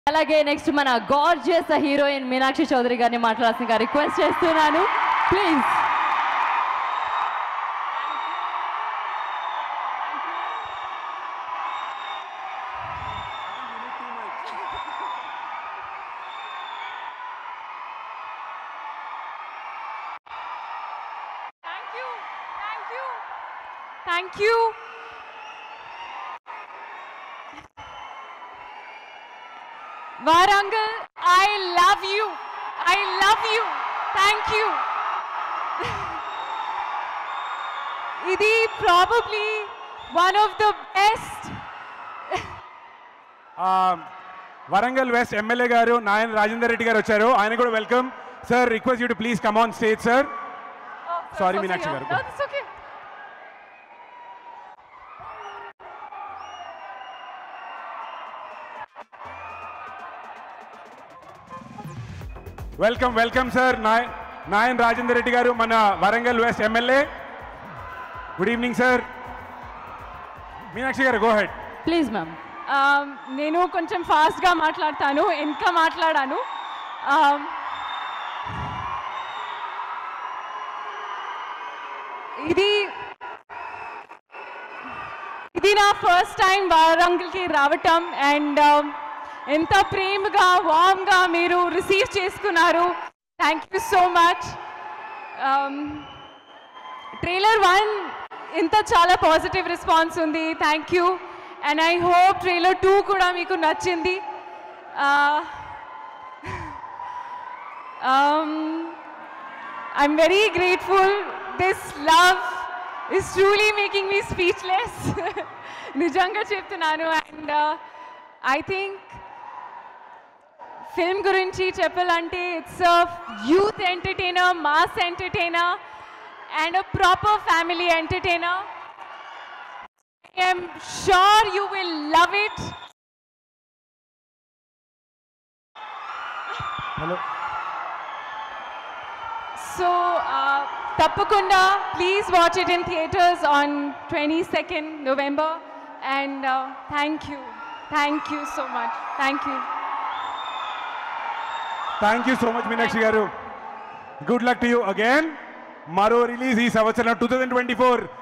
అలాగే నెక్స్ట్ మన gorgeous heroine Meenakshi Chowdary గారిని మాట్లాడాల్సిందిగా రిక్వెస్ట్ చేస్తున్నాను please Thank you. Thank you. Thank you. Varangal, I love you. I love you. Thank you. ఇది probably one of the best Warangal west MLA garu Naini Rajender Reddy garu వచ్చారు ఆయన కూడా welcome sir request you to please come on stage sir Sorry, Meenakshi garu. No, that's okay. Welcome welcome sir నాయ్ నాయన్ రాజేందర్ రెడ్డి గారు మన Warangal west MLA good evening sir Meenakshi garu go ahead please ma'am Um, నేను కొంచెం ఫాస్ట్గా మాట్లాడతాను ఇంకా మాట్లాడాను Um, ఇది ఇది నా ఫస్ట్ టైం వారంగిల్కి రావటం అండ్ ఎంత ప్రేమగా వామ్గా మీరు రిసీవ్ చేసుకున్నారు thank you so much trailer one ఇంత చాలా పాజిటివ్ రెస్పాన్స్ ఉంది thank you and I hope trailer two కూడా మీకు నచ్చింది I'm very grateful this love is truly making me speechless నిజంగా చెప్తున్నాను అండ్ ఐ థింక్ ఫిల్మ్ గురించి చెప్పాలంటే it's youth entertainer mass entertainer and a proper family entertainer I am sure you will love it. Hello So, uh, Tappakunda, please watch it in theaters on 22nd November. And uh, thank you. Thank you so much. Thank you. Thank you so much Meenakshi garu good luck to you again మరో release ఈ సంవత్సరం two thousand twenty four